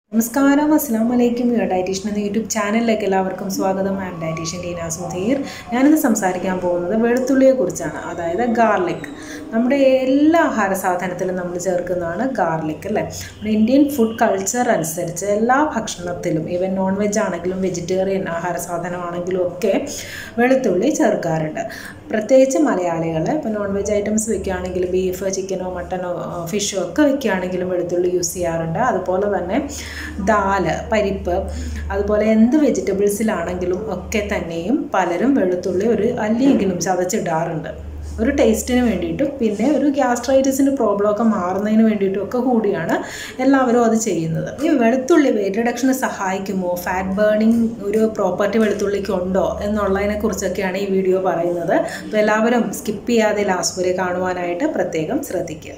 നമസ്കാരം അസ്സാം വലൈക്കും യുവർ ഡയറ്റീഷ്യൻ എന്ന യൂട്യൂബ് ചാനലിലേക്ക് എല്ലാവർക്കും സ്വാഗതം I am dietitian Leena Sudheer ഞാനിന്ന് സംസാരിക്കാൻ പോകുന്നത് വെളുത്തുള്ളിയെ കുറിച്ചാണ് അതായത് ഗാർലിക് നമ്മുടെ എല്ലാ ആഹാര സാധനത്തിലും നമ്മൾ ചേർക്കുന്നതാണ് ഗാർലിക് അല്ലേ നമ്മുടെ ഇന്ത്യൻ ഫുഡ് കൾച്ചർ അനുസരിച്ച് എല്ലാ ഭക്ഷണത്തിലും ഈവൻ നോൺ വെജ് ആണെങ്കിലും വെജിറ്റേറിയൻ ആഹാര സാധനമാണെങ്കിലും ഒക്കെ വെളുത്തുള്ളി ചേർക്കാറുണ്ട് പ്രത്യേകിച്ച് മലയാളികൾ ഇപ്പോൾ നോൺ വെജ് ഐറ്റംസ് വെക്കുകയാണെങ്കിൽ ബീഫ് ചിക്കനോ മട്ടനോ ഫിഷോ ഒക്കെ വെക്കുകയാണെങ്കിലും വെളുത്തുള്ളി യൂസ് ചെയ്യാറുണ്ട് അതുപോലെ തന്നെ ദാല് പരിപ്പ് അതുപോലെ എന്ത് വെജിറ്റബിൾസിലാണെങ്കിലും ഒക്കെ തന്നെയും പലരും വെളുത്തുള്ളി ഒരു അല്ലിയെങ്കിലും ചതച്ചിടാറുണ്ട് ഒരു ടേസ്റ്റിന് വേണ്ടിയിട്ടും പിന്നെ ഒരു ഗ്യാസ്ട്രൈറ്റിസിൻ്റെ പ്രോബ്ലം ഒക്കെ മാറുന്നതിന് വേണ്ടിയിട്ടും ഒക്കെ കൂടിയാണ് എല്ലാവരും അത് ചെയ്യുന്നത് ഈ വെളുത്തുള്ളി വെയിറ്റ് റിഡക്ഷന് സഹായിക്കുമോ ഫാറ്റ് ബേണിംഗ് ഒരു പ്രോപ്പർട്ടി വെളുത്തുള്ളിക്ക് ഉണ്ടോ എന്നുള്ളതിനെ കുറിച്ചൊക്കെയാണ് ഈ വീഡിയോ പറയുന്നത് അപ്പോൾ എല്ലാവരും സ്കിപ്പ് ചെയ്യാതെ ലാസ്റ്റ് വരെ കാണുവാനായിട്ട് പ്രത്യേകം ശ്രദ്ധിക്കുക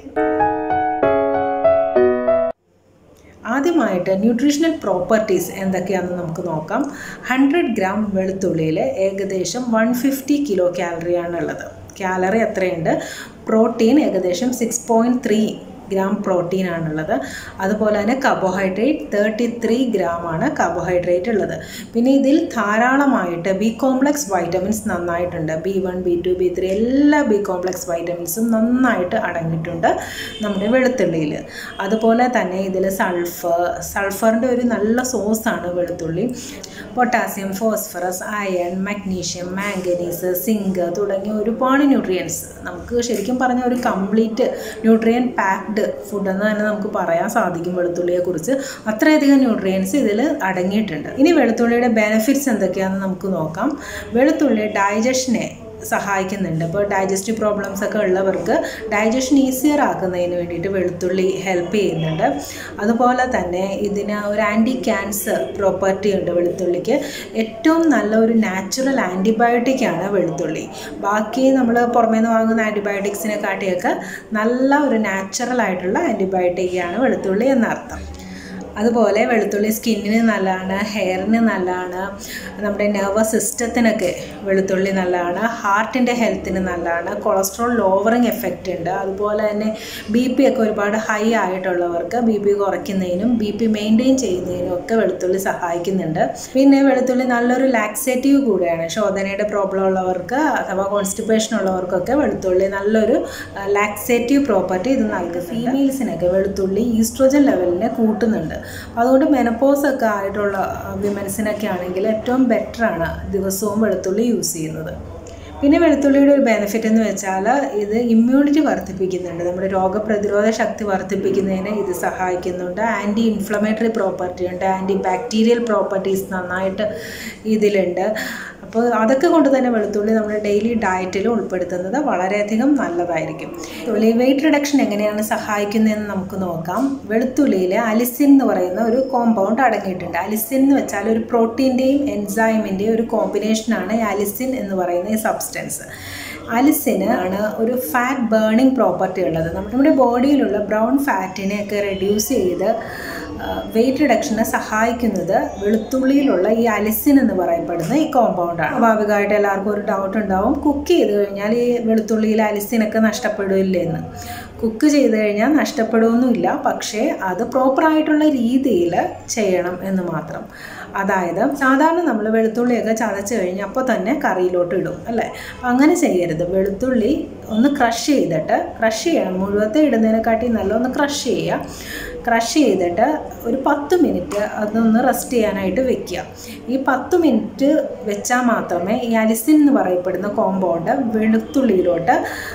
ആദ്യമായിട്ട് ന്യൂട്രീഷണൽ പ്രോപ്പർട്ടീസ് എന്തൊക്കെയാണെന്ന് നമുക്ക് നോക്കാം ഹൺഡ്രഡ് ഗ്രാം വെളുത്തുള്ളിയിൽ ഏകദേശം വൺ ഫിഫ്റ്റി കിലോ കാലറിയാണുള്ളത് കാലറി എത്രയുണ്ട് പ്രോട്ടീൻ ഏകദേശം six point three gram protein ആണുള്ളത് അതുപോലെ തന്നെ കാർബോഹൈഡ്രേറ്റ് തേർട്ടി ത്രീ ഗ്രാമാണ് കാർബോഹൈഡ്രേറ്റ് ഉള്ളത് പിന്നെ ഇതിൽ ധാരാളമായിട്ട് ബി കോംപ്ലക്സ് വൈറ്റമിൻസ് നന്നായിട്ടുണ്ട് B one B two B three എല്ലാ ബി കോംപ്ലക്സ് വൈറ്റമിൻസും നന്നായിട്ട് അടങ്ങിയിട്ടുണ്ട് നമ്മുടെ വെളുത്തുള്ളിയിൽ അതുപോലെ തന്നെ ഇതിൽ സൾഫർ സൾഫറിൻ്റെ ഒരു നല്ല സോഴ്സാണ് വെളുത്തുള്ളി potassium phosphorus iron magnesium manganese zinc തുടങ്ങിയ ഒരുപാട് ന്യൂട്രിയൻസ് നമുക്ക് ശരിക്കും പറഞ്ഞ ഒരു കംപ്ലീറ്റ് ന്യൂട്രിയൻ പാക്ഡ് ഫുഡ് എന്ന് തന്നെ നമുക്ക് പറയാൻ സാധിക്കും വെളുത്തുള്ളിയെക്കുറിച്ച് അത്രയധികം ന്യൂട്രിയൻസ് ഇതിൽ അടങ്ങിയിട്ടുണ്ട് ഇനി വെളുത്തുള്ളിയുടെ ബെനിഫിറ്റ്സ് എന്തൊക്കെയാണെന്ന് നമുക്ക് നോക്കാം വെളുത്തുള്ളി ഡൈജഷനെ സഹായിക്കുന്നുണ്ട് ഇപ്പോൾ ഡൈജസ്റ്റീവ് പ്രോബ്ലംസ് ഒക്കെ ഉള്ളവർക്ക് ഡൈജഷൻ ഈസിയർ ആക്കുന്നതിന് വേണ്ടിയിട്ട് വെളുത്തുള്ളി ഹെൽപ്പ് ചെയ്യുന്നുണ്ട് അതുപോലെ തന്നെ ഇതിന് ഒരു ആൻറ്റി ക്യാൻസർ പ്രോപ്പർട്ടി ഉണ്ട് വെളുത്തുള്ളിക്ക് ഏറ്റവും നല്ല ഒരു നാച്ചുറൽ ആൻറ്റിബയോട്ടിക്കാണ് വെളുത്തുള്ളി ബാക്കി നമ്മൾ പുറമേ നിന്ന് വാങ്ങുന്ന ആൻറ്റിബയോട്ടിക്സിനെ കാട്ടിയൊക്കെ നല്ല ഒരു നാച്ചുറൽ ആയിട്ടുള്ള ആൻറ്റിബയോട്ടിക്കാണ് വെളുത്തുള്ളി എന്നർത്ഥം അതുപോലെ വെളുത്തുള്ളി സ്കിന്നിന് നല്ലതാണ് ഹെയറിന് നല്ലതാണ് നമ്മുടെ നെർവസ് സിസ്റ്റത്തിനൊക്കെ വെളുത്തുള്ളി നല്ലതാണ് ഹാർട്ടിൻ്റെ ഹെൽത്തിന് നല്ലതാണ് കൊളസ്ട്രോൾ ലോവറിങ് എഫക്റ്റ് ഉണ്ട് അതുപോലെ തന്നെ ബി പി ഒക്കെ ഒരുപാട് ഹൈ ആയിട്ടുള്ളവർക്ക് ബി പി കുറയ്ക്കുന്നതിനും ബി പി മെയിൻറ്റെയിൻ ചെയ്യുന്നതിനും ഒക്കെ വെളുത്തുള്ളി സഹായിക്കുന്നുണ്ട് പിന്നെ വെളുത്തുള്ളി നല്ലൊരു ലാക്സേറ്റീവ് കൂടെയാണ് ശോധനയുടെ പ്രോബ്ലം ഉള്ളവർക്ക് അഥവാ കോൺസ്റ്റിപ്പേഷൻ ഉള്ളവർക്കൊക്കെ വെളുത്തുള്ളി നല്ലൊരു ലാക്സേറ്റീവ് പ്രോപ്പർട്ടി ഇത് നൽകും ഫീമെയിൽസിനൊക്കെ വെളുത്തുള്ളി ഈസ്ട്രോജൻ ലെവലിനെ കൂട്ടുന്നുണ്ട് അതുകൊണ്ട് മെനപ്പോസ് ഒക്കെ ആയിട്ടുള്ള വിമൻസിനൊക്കെ ആണെങ്കിൽ ഏറ്റവും ബെറ്ററാണ് ദിവസവും വെളുത്തുള്ളി യൂസ് ചെയ്യുന്നത് പിന്നെ വെളുത്തുള്ളിയുടെ ഒരു ബെനിഫിറ്റ് എന്ന് വെച്ചാൽ ഇത് ഇമ്മ്യൂണിറ്റി വർദ്ധിപ്പിക്കുന്നുണ്ട് നമ്മുടെ രോഗപ്രതിരോധ ശക്തി വർദ്ധിപ്പിക്കുന്നതിന് ഇത് സഹായിക്കുന്നുണ്ട് ആൻറ്റി ഇൻഫ്ലമേറ്ററി പ്രോപ്പർട്ടി ഉണ്ട് ആൻറ്റി ബാക്ടീരിയൽ പ്രോപ്പർട്ടീസ് നന്നായിട്ട് ഇതിലുണ്ട് അപ്പോൾ അതൊക്കെ കൊണ്ട് തന്നെ വെളുത്തുള്ളി നമ്മുടെ ഡെയിലി ഡയറ്റിൽ ഉൾപ്പെടുത്തുന്നത് വളരെയധികം നല്ലതായിരിക്കും വെയിറ്റ് റിഡക്ഷൻ എങ്ങനെയാണ് സഹായിക്കുന്നതെന്ന് നമുക്ക് നോക്കാം വെളുത്തുള്ളിയിൽ അലിസിൻ എന്ന് പറയുന്ന ഒരു കോമ്പൗണ്ട് അടങ്ങിയിട്ടുണ്ട് അലിസിൻ എന്ന് വെച്ചാൽ ഒരു പ്രോട്ടീൻ്റെയും എൻസൈമിൻ്റെയും ഒരു കോമ്പിനേഷനാണ് ഈ അലിസിൻ എന്ന് പറയുന്ന ഈ സബ്സ്റ്റൻസ് അലിസിന് ആണ് ഒരു ഫാറ്റ് ബേണിംഗ് പ്രോപ്പർട്ടി ഉള്ളത് നമ്മുടെ ബോഡിയിലുള്ള ബ്രൗൺ ഫാറ്റിനെയൊക്കെ റെഡ്യൂസ് ചെയ്ത് വെയിറ്റ് റിഡക്ഷനെ സഹായിക്കുന്നത് വെളുത്തുള്ളിയിലുള്ള ഈ അലിസിൻ എന്ന് പറയപ്പെടുന്ന ഈ കോമ്പൗണ്ടാണ് സ്വാഭാവികമായിട്ട് എല്ലാവർക്കും ഒരു ഡൗട്ട് ഉണ്ടാവും കുക്ക് ചെയ്ത് കഴിഞ്ഞാൽ ഈ വെളുത്തുള്ളിയിൽ അലിസിനൊക്കെ നഷ്ടപ്പെടില്ലേ എന്ന് കുക്ക് ചെയ്ത് കഴിഞ്ഞാൽ നഷ്ടപ്പെടുമൊന്നുമില്ല പക്ഷേ അത് പ്രോപ്പറായിട്ടുള്ള രീതിയിൽ ചെയ്യണം എന്ന് മാത്രം അതായത് സാധാരണ നമ്മൾ വെളുത്തുള്ളിയൊക്കെ ചതച്ച് കഴിഞ്ഞ് അപ്പോൾ തന്നെ കറിയിലോട്ട് ഇടും അല്ലേ അങ്ങനെ ചെയ്യരുത് വെളുത്തുള്ളി ഒന്ന് ക്രഷ് ചെയ്തിട്ട് ക്രഷ് ചെയ്യണം മുഴുവത്തെ ഇടുന്നതിനെക്കാട്ടി നല്ല ഒന്ന് ക്രഷ് ചെയ്യുക ക്രഷ് ചെയ്തിട്ട് ഒരു പത്ത് മിനിറ്റ് അതൊന്ന് റെസ്റ്റ് ചെയ്യാനായിട്ട് വെക്കുക ഈ പത്ത് മിനിറ്റ് വെച്ചാൽ മാത്രമേ ഈ അലിസിൻ എന്ന് പറയപ്പെടുന്ന കോമ്പൗണ്ട് വെളുത്തുള്ളിയിലോട്ട്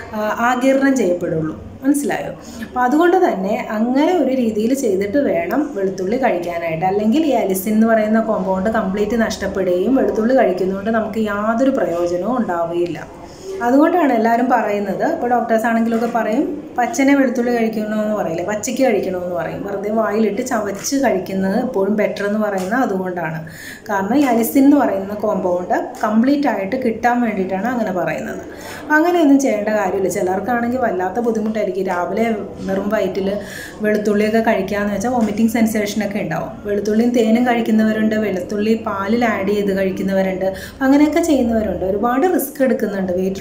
ആകിരണം ചെയ്യപ്പെടുള്ളൂ മനസ്സിലായോ അപ്പോൾ അതുകൊണ്ട് തന്നെ അങ്ങനെ ഒരു രീതിയിൽ ചെയ്തിട്ട് വേണം വെളുത്തുള്ളി കഴിക്കാനായിട്ട് അല്ലെങ്കിൽ ഈ അലിസിൻ എന്ന് പറയുന്ന കോമ്പൗണ്ട് കംപ്ലീറ്റ് നഷ്ടപ്പെടുകയും വെളുത്തുള്ളി കഴിക്കുന്നതുകൊണ്ട് നമുക്ക് യാതൊരു പ്രയോജനവും ഉണ്ടാവുകയില്ല അതുകൊണ്ടാണ് എല്ലാവരും പറയുന്നത് ഇപ്പോൾ ഡോക്ടേഴ്സ് ആണെങ്കിലും ഒക്കെ പറയും പച്ചനെ വെളുത്തുള്ളി കഴിക്കണമെന്ന് പറയില്ലേ പച്ചയ്ക്ക് കഴിക്കണമെന്ന് പറയും വെറുതെ വായിലിട്ട് ചവച്ച് കഴിക്കുന്നത് എപ്പോഴും ബെറ്റർ എന്ന് പറയുന്നത് അതുകൊണ്ടാണ് കാരണം ഈ അലിസിൻ എന്ന് പറയുന്ന കോമ്പൗണ്ട് കംപ്ലീറ്റ് ആയിട്ട് കിട്ടാൻ വേണ്ടിയിട്ടാണ് അങ്ങനെ പറയുന്നത് അങ്ങനെയൊന്നും ചെയ്യേണ്ട കാര്യമില്ല ചിലർക്കാണെങ്കിൽ വല്ലാത്ത ബുദ്ധിമുട്ടായിരിക്കും രാവിലെ വെറും വയറ്റിൽ വെളുത്തുള്ളിയൊക്കെ കഴിക്കാമെന്ന് വെച്ചാൽ വോമിറ്റിംഗ് സെൻസേഷനൊക്കെ ഉണ്ടാവും വെളുത്തുള്ളിയും തേനും കഴിക്കുന്നവരുണ്ട് വെളുത്തുള്ളി പാലിൽ ആഡ് ചെയ്ത് കഴിക്കുന്നവരുണ്ട് അങ്ങനെയൊക്കെ ചെയ്യുന്നവരുണ്ട് ഒരുപാട് റിസ്ക് എടുക്കുന്നുണ്ട് വെയിറ്റ്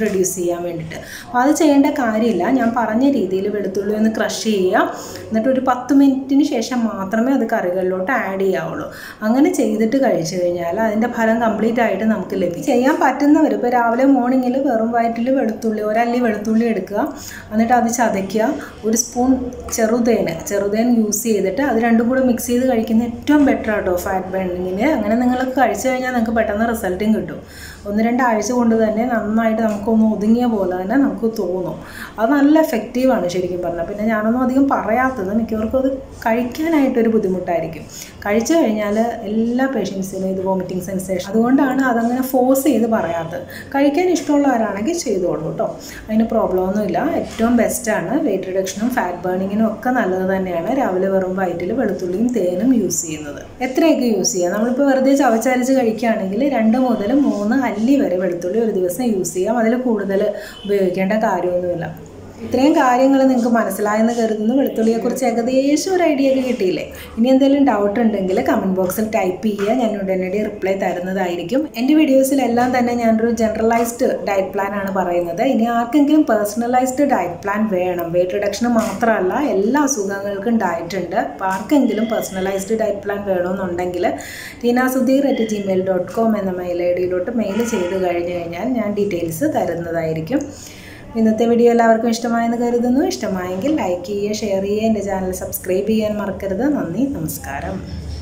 റെഡ്യൂസ് ചെയ്യാൻ വേണ്ടിയിട്ട് അപ്പോൾ അത് ചെയ്യേണ്ട കാര്യമില്ല ഞാൻ പറഞ്ഞ രീതിയിൽ വെളുത്തുള്ളി ഒന്ന് ക്രഷ് ചെയ്യുക എന്നിട്ട് ഒരു പത്ത് മിനിറ്റിന് ശേഷം മാത്രമേ അത് കറികളിലോട്ട് ആഡ് ചെയ്യാവുള്ളൂ അങ്ങനെ ചെയ്തിട്ട് കഴിച്ചു കഴിഞ്ഞാൽ അതിൻ്റെ ഫലം കംപ്ലീറ്റ് ആയിട്ട് നമുക്ക് ലഭിക്കും ചെയ്യാൻ പറ്റുന്നവർ ഇപ്പോൾ രാവിലെ മോർണിംഗിൽ വെറും വയറ്റിൽ വെളുത്തുള്ളി ഒരല്ലി വെളുത്തുള്ളി എടുക്കുക എന്നിട്ട് അത് ചതയ്ക്കുക ഒരു സ്പൂൺ ചെറുതേന് ചെറുതേൻ യൂസ് ചെയ്തിട്ട് അത് രണ്ടും കൂടെ മിക്സ് ചെയ്ത് കഴിക്കുന്ന ഏറ്റവും ബെറ്റർ ആട്ടോ ഫാറ്റ് ബേണിങ്ങിന് അങ്ങനെ നിങ്ങൾക്ക് കഴിച്ചു കഴിഞ്ഞാൽ നിങ്ങൾക്ക് പെട്ടെന്ന് റിസൾട്ടും കിട്ടും ഒന്ന് രണ്ടാഴ്ച കൊണ്ട് തന്നെ നന്നായിട്ട് നമുക്കൊന്ന് ഒതുങ്ങിയ പോലെ തന്നെ നമുക്ക് തോന്നും അത് നല്ല എഫക്റ്റീവാണ് ശരിക്കും പറഞ്ഞാൽ പിന്നെ ഞാനൊന്നും അധികം പറയാത്തത് മിക്കവർക്കും അത് കഴിക്കാനായിട്ടൊരു ബുദ്ധിമുട്ടായിരിക്കും കഴിച്ചു കഴിഞ്ഞാൽ എല്ലാ പേഷ്യൻസിനും ഇത് വോമിറ്റിംഗ് സെൻസേഷൻ അതുകൊണ്ടാണ് അതങ്ങനെ ഫോഴ്സ് ചെയ്ത് പറയാത്തത് കഴിക്കാൻ ഇഷ്ടമുള്ളവരാണെങ്കിൽ ചെയ്തോളൂ കേട്ടോ അതിന് പ്രോബ്ലം ഒന്നുമില്ല ഏറ്റവും ബെസ്റ്റാണ് വെയിറ്റ് റിഡക്ഷനും ഫാറ്റ് ബേണിങ്ങിനും ഒക്കെ നല്ലത് തന്നെയാണ് രാവിലെ വെറും വയറ്റിൽ വെളുത്തുള്ളിയും തേനും യൂസ് ചെയ്യുന്നത് എത്രയൊക്കെ യൂസ് ചെയ്യാം നമ്മളിപ്പോൾ വെറുതെ ചവച്ചരച്ച് കഴിക്കുകയാണെങ്കിൽ രണ്ട് മുതൽ മൂന്ന് അല്ലി വരെ വെളുത്തുള്ളി ഒരു ദിവസം യൂസ് ചെയ്യാം അതിൽ കൂടുതൽ ഉപയോഗിക്കേണ്ട കാര്യമൊന്നുമില്ല ഇത്രയും കാര്യങ്ങൾ നിങ്ങൾക്ക് മനസ്സിലായെന്ന് കരുതുന്നു വെളുത്തുള്ളിയെക്കുറിച്ച് ഏകദേശം ഒരു ഐഡിയ ഒക്കെ കിട്ടിയില്ലേ ഇനി എന്തെങ്കിലും ഡൗട്ട് ഉണ്ടെങ്കിൽ കമൻറ്റ് ബോക്സിൽ ടൈപ്പ് ചെയ്യുക ഞാൻ ഉടനടി റിപ്ലൈ തരുന്നതായിരിക്കും എൻ്റെ വീഡിയോസിലെല്ലാം തന്നെ ഞാനൊരു ജനറലൈസ്ഡ് ഡയറ്റ് പ്ലാൻ ആണ് പറയുന്നത് ഇനി ആർക്കെങ്കിലും പേഴ്സണലൈസ്ഡ് ഡയറ്റ് പ്ലാൻ വേണം വെയിറ്റ് റിഡക്ഷന് മാത്രമല്ല എല്ലാ അസുഖങ്ങൾക്കും ഡയറ്റ് ഉണ്ട് അപ്പോൾ ആർക്കെങ്കിലും പേഴ്സണലൈസ്ഡ് ഡയറ്റ് പ്ലാൻ വേണമെന്നുണ്ടെങ്കിൽ Teena Sudheer at Gmail dot com എന്ന മെയിൽ ഐ ഡിയിലോട്ട് മെയിൽ ചെയ്ത് കഴിഞ്ഞ് കഴിഞ്ഞാൽ ഞാൻ ഡീറ്റെയിൽസ് തരുന്നതായിരിക്കും ഇന്നത്തെ വീഡിയോ എല്ലാവർക്കും ഇഷ്ടമായെന്ന് കരുതുന്നു ഇഷ്ടമായെങ്കിൽ ലൈക്ക് ചെയ്യുക ഷെയർ ചെയ്യുക എൻ്റെ ചാനൽ സബ്സ്ക്രൈബ് ചെയ്യാൻ മറക്കരുത് നന്ദി നമസ്കാരം